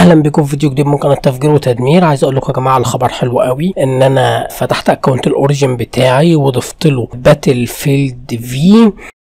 اهلا بكم في فيديو جديد من قناه تفجير وتدمير عايز اقول لكم يا جماعه الخبر حلو قوي ان انا فتحت اكونت الاوريجن بتاعي وضفت له باتل فيلد في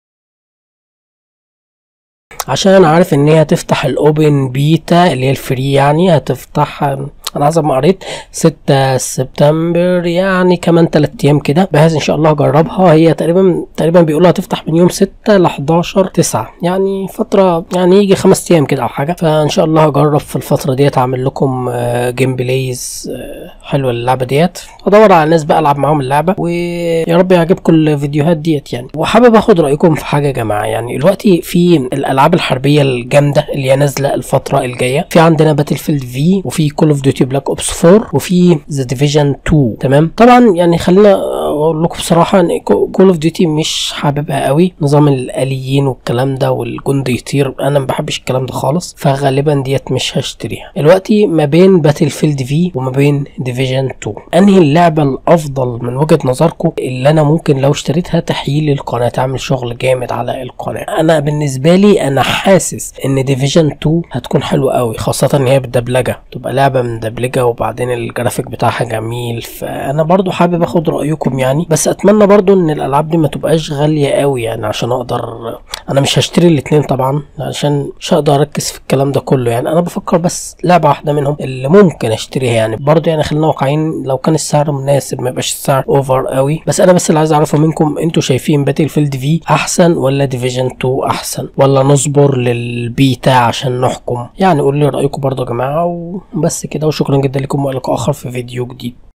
عشان انا عارف ان هي هتفتح الاوبن بيتا اللي هي الفري يعني هتفتح انا حسب ما قريت 6 سبتمبر يعني كمان 3 ايام كده بحيث ان شاء الله اجربها هي تقريبا تقريبا بيقولوا هتفتح من يوم 6 ل 11 9 يعني فتره يعني يجي خمس ايام كده او حاجه فان شاء الله هجرب في الفتره ديت اعمل لكم جيم بلايز حلوه اللعبه ديت ادور على ناس بقى العب معاهم اللعبه ويا رب يعجبكم الفيديوهات ديت يعني وحابب اخد رايكم في حاجه يا جماعه يعني دلوقتي في الالعاب الحربيه الجامده اللي هي نازله الفتره الجايه في عندنا باتل فيلد في وفي كول اوف ديوتي بلاك اوبس 4 وفي ذا ديفيجن 2 تمام طبعا يعني خلينا اقول لكم بصراحه ان كول اوف ديوتي مش حاببها قوي نظام الاليين والكلام ده والجندي يطير انا ما بحبش الكلام ده خالص فغالبا ديت مش هشتريها دلوقتي ما بين باتل فيلد في وما بين ديفيجن 2 انهي اللعبه الافضل من وجهه نظركم اللي انا ممكن لو اشتريتها تحيي القناه تعمل شغل جامد على القناه انا بالنسبه لي انا حاسس ان ديفيجن 2 هتكون حلوه قوي خاصه ان هي بالدبلجه تبقى لعبه من دبلجه وبعدين الجرافيك بتاعها جميل فانا برضو حابب اخد رايكم يعني بس اتمنى برضو ان الالعاب دي ما تبقاش غاليه قوي يعني عشان اقدر انا مش هشتري الاثنين طبعا عشان مش هقدر اركز في الكلام ده كله يعني انا بفكر بس لعبه واحده منهم اللي ممكن اشتريها يعني برضو يعني خلينا واقعيين لو كان السعر مناسب ما يبقاش السعر اوفر قوي بس انا بس اللي عايز اعرفه منكم انتوا شايفين باتل فيلد في احسن ولا ديفيجن 2 احسن ولا نصبر للبيتا عشان نحكم يعني قولوا لي رايكم برضو يا جماعه وبس كده وشكرا جدا لكم والى اخر في فيديو جديد